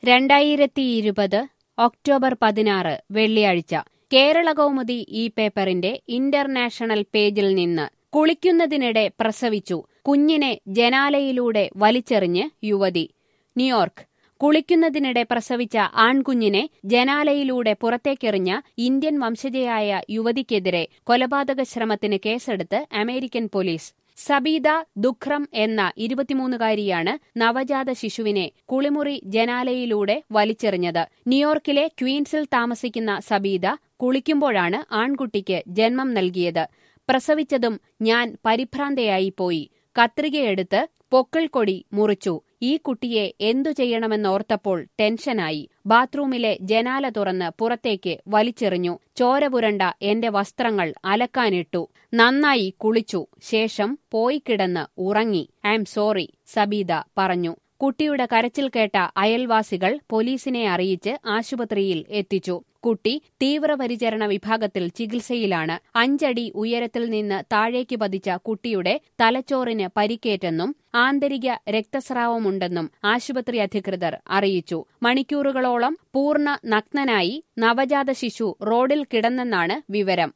രണ്ടായിരത്തി ഇരുപത് ഒക്ടോബർ പതിനാറ് വെള്ളിയാഴ്ച കേരളകൗമുദി ഈ പേപ്പറിന്റെ ഇന്റർനാഷണൽ പേജിൽ നിന്ന് കുളിക്കുന്നതിനിടെ പ്രസവിച്ചു കുഞ്ഞിനെ ജനാലയിലൂടെ വലിച്ചെറിഞ്ഞ് യുവതി ന്യൂയോർക്ക് കുളിക്കുന്നതിനിടെ പ്രസവിച്ച ആൺകുഞ്ഞിനെ ജനാലയിലൂടെ പുറത്തേക്കെറിഞ്ഞ ഇന്ത്യൻ വംശജയായ യുവതിക്കെതിരെ കൊലപാതക ശ്രമത്തിന് കേസെടുത്ത് അമേരിക്കൻ പോലീസ് സബീദ ദുഖ്രം എന്ന ഇരുപത്തിമൂന്നുകാരിയാണ് നവജാത ശിശുവിനെ കുളിമുറി ജനാലയിലൂടെ വലിച്ചെറിഞ്ഞത് ന്യൂയോർക്കിലെ ക്വീൻസിൽ താമസിക്കുന്ന സബീദ കുളിക്കുമ്പോഴാണ് ആൺകുട്ടിക്ക് ജന്മം നൽകിയത് പ്രസവിച്ചതും ഞാൻ പരിഭ്രാന്തയായി പോയി കത്രികയെടുത്ത് പൊക്കിൾക്കൊടി മുറിച്ചു ഈ കുട്ടിയെ എന്തു ചെയ്യണമെന്നോർത്തപ്പോൾ ടെൻഷനായി ബാത്റൂമിലെ ജനാല തുറന്ന് പുറത്തേക്ക് വലിച്ചെറിഞ്ഞു ചോര പുരണ്ട എന്റെ വസ്ത്രങ്ങൾ അലക്കാനിട്ടു നന്നായി കുളിച്ചു ശേഷം പോയി കിടന്ന് ഉറങ്ങി ഐ എം സോറി സബീദ പറഞ്ഞു കുട്ടിയുടെ കരച്ചിൽ കേട്ട അയൽവാസികൾ പോലീസിനെ അറിയിച്ച് ആശുപത്രിയിൽ എത്തിച്ചു കുട്ടി തീവ്രപരിചരണ വിഭാഗത്തിൽ ചികിത്സയിലാണ് അഞ്ചടി ഉയരത്തിൽ നിന്ന് താഴേക്ക് പതിച്ച കുട്ടിയുടെ തലച്ചോറിന് പരിക്കേറ്റെന്നും ആന്തരിക രക്തസ്രാവമുണ്ടെന്നും ആശുപത്രി അധികൃതർ അറിയിച്ചു മണിക്കൂറുകളോളം പൂർണ്ണ നഗ്നനായി നവജാത ശിശു റോഡിൽ കിടന്നെന്നാണ് വിവരം